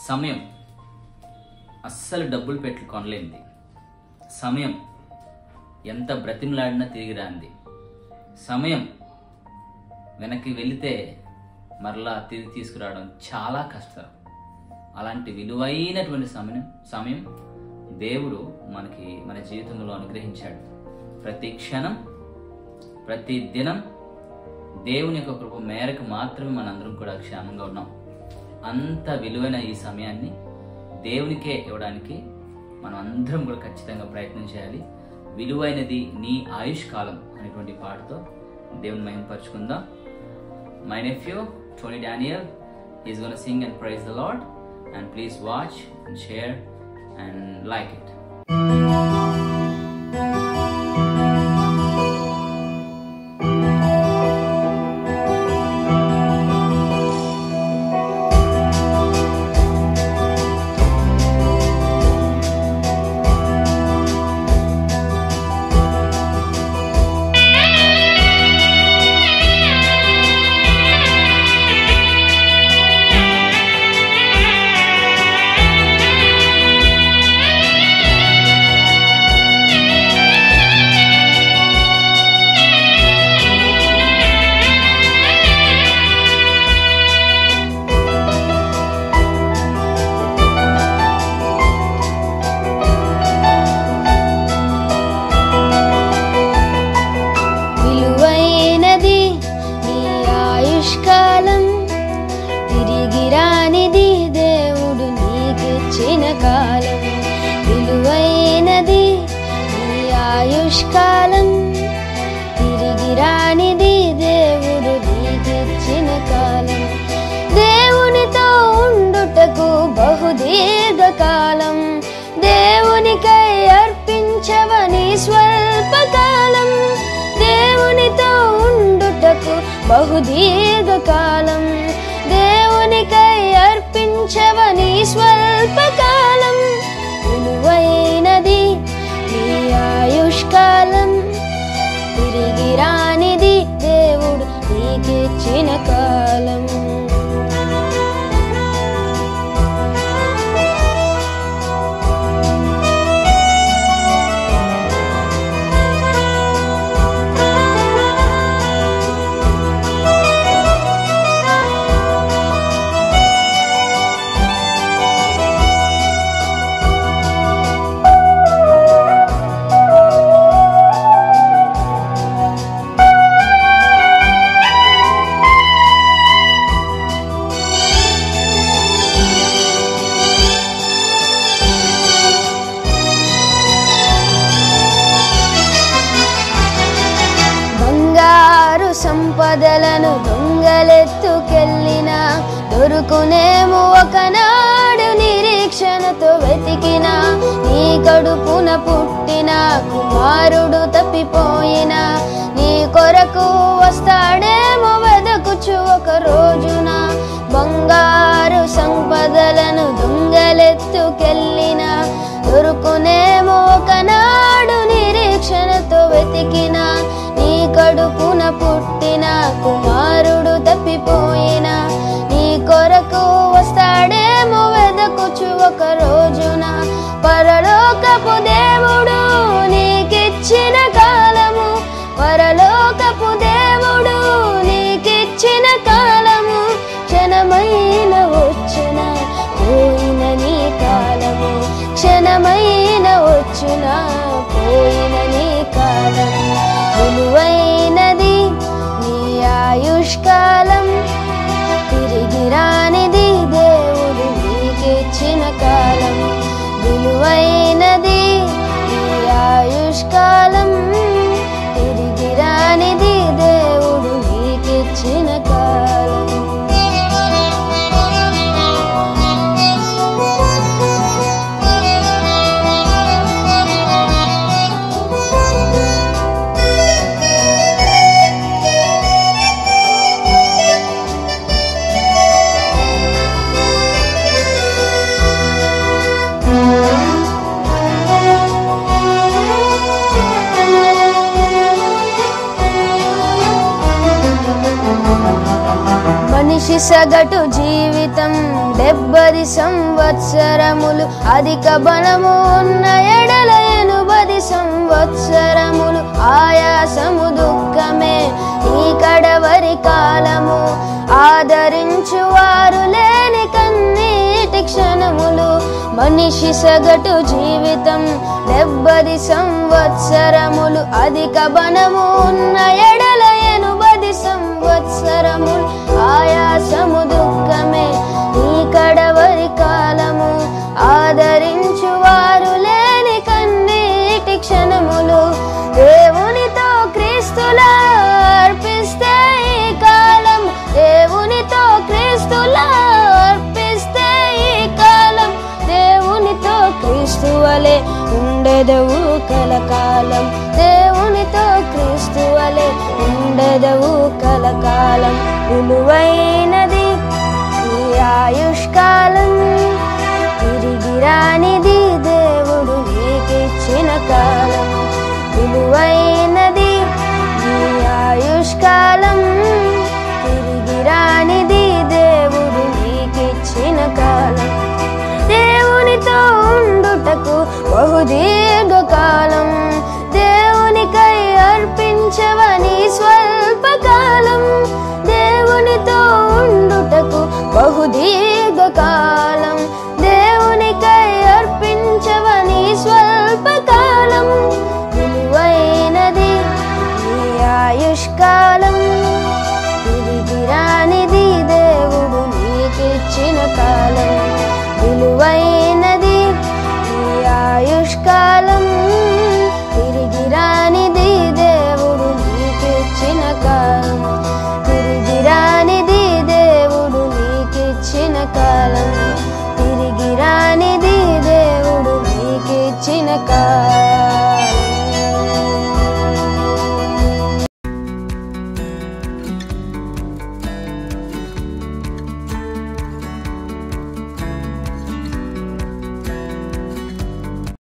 సమయం అస్సలు డబ్బులు పెట్టి కొనలేంది సమయం ఎంత బ్రతిమలాడినా తిరిగి రాంది సమయం వెనక్కి వెళితే మరలా తిరిగి తీసుకురావడం చాలా కష్టం అలాంటి విలువైనటువంటి సమయం సమయం దేవుడు మనకి మన జీవితంలో అనుగ్రహించాడు ప్రతి క్షణం ప్రతి దినం దేవుని యొక్క కృప మేరకు మాత్రమే మనందరం కూడా క్షేమంగా ఉన్నాం అంత విలువైన ఈ సమయాన్ని దేవునికే ఇవ్వడానికి మనం అందరం కూడా ఖచ్చితంగా ప్రయత్నం చేయాలి విలువైనది నీ ఆయుష్ కాలం అనేటువంటి పాటతో దేవుని మహిమపరుచుకుందాం my nephew Tony Daniel is gone sing and praise the lord and please watch and share and like it విలువైనది నీ ఆయుష్కాలం తిరిగి రానిది దేవుడు నీకిచ్చిన కాలం విలువైనది నీ ఆయుష్కాలం తిరిగి రానిది దేవుడు నీకిచ్చిన కాలం దేవునితో ఉండుటకు బహుదీర్ఘకాలం దేవునికై అర్పించవని స్వల్పకాలం దేవునితో ఉండుటకు బహుదీర్ఘకాలం దేవునికై అర్పించవని స్వల్పకాలం విలువైనది నీ ఆయుష్కాలం తిరిగి రానిది దేవుడు నీకిచ్చిన కాలం బంగారు సంపదలను దొంగలెత్తుకెళ్ళిన దొరుకునేమో ఒకనాడు నిరీక్షణతో వెతికిన నీ కడుపున పుట్టిన కుమారుడు తప్పిపోయిన నీ కొరకు వస్తాడేమో వెదకుచు ఒక రోజున బంగారు సంపదలను దొంగలెత్తుకెళ్ళిన దొరుకునేమో ఒకనాడు నిరీక్షణతో వెతికిన నీ కడుపున పుట్టిన కుమారుడు తప్పిపోయిన నీ కొరకు వస్తాడేమో వెదకుచు ఒక రోజున పరలోకపు దేవుడు నీకిచ్చిన కాలము పరలోకపు దేవుడు నీకిచ్చిన కాలము క్షణమైన వచ్చిన పోయిన నీ కాలము క్షణమైన వచ్చున పోయిన నీ కాలం విలువైనది నీ ఆయుష్కాలం తిరిగి రానిది దేవుడు నీకిచ్చిన కాలం విలువైనది నీ ఆయుష్కాలం తిరిగి రానిది దేవుడు నీకిచ్చిన కాలం మనిషి సగటు జీవితం డెబ్బది సంవత్సరములు అధిక బలము ఉన్న ఎడల ఎనుబది సంవత్సరములు ఆయాసము దుఃఖమే ఈ కడవరి కాలము ఆదరించు వారు లేని కన్నీటి క్షణములు మనిషి సగటు జీవితం డెబ్బది సంవత్సరములు అధిక బలము ఉన్న ఎడల ఎనుబది సంవత్సరములు ఆయాసము దుఃఖమే ఈ కడవరి కాలము ఆదరించు వారు లేని కన్నీటి క్షణములు దేవునితో క్రీస్తులా అర్పిస్తే ఈ కాలం దేవునితో క్రీస్తులా అర్పిస్తే ఈ కాలం దేవునితో క్రీస్తు వలె ఉండెదవు కలకాలం దేవునితో క్రీస్తు వలె ఉండెదవు కలకాలం విలువైనది ఈ ఆయుష్కాలం తిరిగి రానిది దేవుడు నీకిచ్చిన కాలం విలువైనది ఈ ఆయుష్కాలం తిరిగి రానిది దేవుడు నీకిచ్చిన కాలం దేవునితో ఉండుటకు బహుదీర్ఘకాలం దేవునికై అర్పించవని స్వల్పకాలం దేవునితో ఉండుటకు బహుదీర్ఘకాలం దేవునికై అర్పించవని స్వల్పకాలం విలువైనది ఈ ఆయుష్కాలం తిరిగి రానిది దేవుడు నీకిచ్చిన కాలం విలువైనది ఈ ఆయుష్కాలం తిరిగి రానిది దేవుడు నీకిచ్చిన కాలం తిరిగి రానిది దేవుడు నీకిచ్చిన కాలం తిరిగి రాని